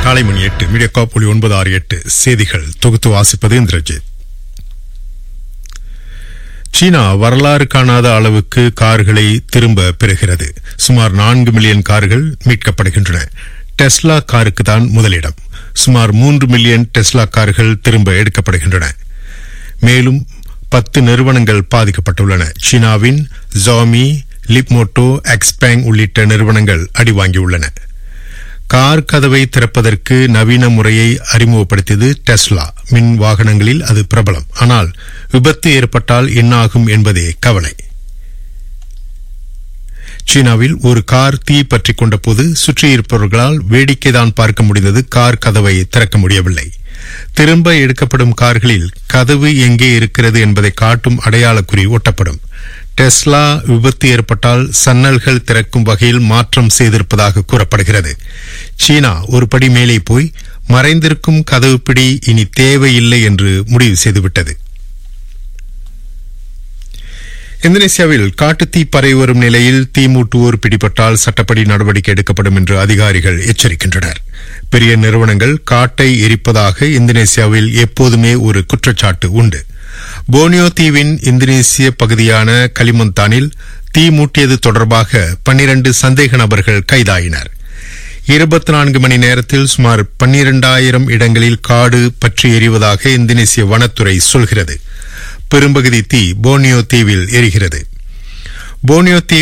காலை மணி எட்டு மீடியா காப்பொலி ஒன்பது ஆறு எட்டு செய்திகள் தொகுத்து வாசிப்பது இந்திரஜித் சீனா வரலாறு காணாத அளவுக்கு கார்களை திரும்ப பெறுகிறது சுமார் நான்கு மில்லியன் கார்கள் மீட்கப்படுகின்றன டெஸ்லா காருக்கு தான் முதலிடம் சுமார் மூன்று மில்லியன் டெஸ்லா கார்கள் திரும்ப எடுக்கப்படுகின்றன மேலும் பத்து நிறுவனங்கள் பாதிக்கப்பட்டுள்ளன சீனாவின் ஜாமி லிப்மோட்டோ எக்ஸ்பேங் உள்ளிட்ட நிறுவனங்கள் அடி வாங்கியுள்ளன கார் கதவை திறப்பதற்கு நவீன முறையை அறிமுகப்படுத்தியது டெஸ்லா மின் வாகனங்களில் அது பிரபலம் ஆனால் விபத்து ஏற்பட்டால் என்னாகும் என்பதே கவலை சீனாவில் ஒரு கார் தீ பற்றிக் கொண்ட போது சுற்றியிருப்பவர்களால் வேடிக்கைதான் பார்க்க முடிந்தது கார் கதவை திறக்க முடியவில்லை திரும்ப எடுக்கப்படும் கார்களில் கதவு எங்கே இருக்கிறது என்பதை காட்டும் அடையாள குறி ஒட்டப்படும் டெஸ்லா விபத்து ஏற்பட்டால் சன்னல்கள் திறக்கும் வகையில் மாற்றம் செய்திருப்பதாக கூறப்படுகிறது சீனா ஒரு படி மேலே போய் மறைந்திருக்கும் கதவு பிடி இனி தேவையில்லை என்று முடிவு செய்துவிட்டது இந்தோனேசியாவில் காட்டுத்தீ பரவி வரும் நிலையில் தீ மூட்டுவோர் பிடிபட்டால் சட்டப்படி நடவடிக்கை எடுக்கப்படும் என்று அதிகாரிகள் எச்சரிக்கின்றனர் பெரிய நிறுவனங்கள் காட்டை எரிப்பதாக இந்தோனேசியாவில் எப்போதுமே ஒரு குற்றச்சாட்டு உண்டு போனியோ தீவின் இந்தோனேசிய பகுதியான கலிமந்தானில் தீ மூட்டியது தொடர்பாக பன்னிரண்டு சந்தேக நபர்கள் கைதாயினர் இருபத்தி நான்கு மணி நேரத்தில் சுமார் பன்னிரண்டாயிரம் இடங்களில் காடு பற்றி எரிவதாக இந்தோனேசிய வனத்துறை சொல்கிறது பெரும்பகுதி தீ போனியோ தீவில் எரிகிறது போனியோ தீ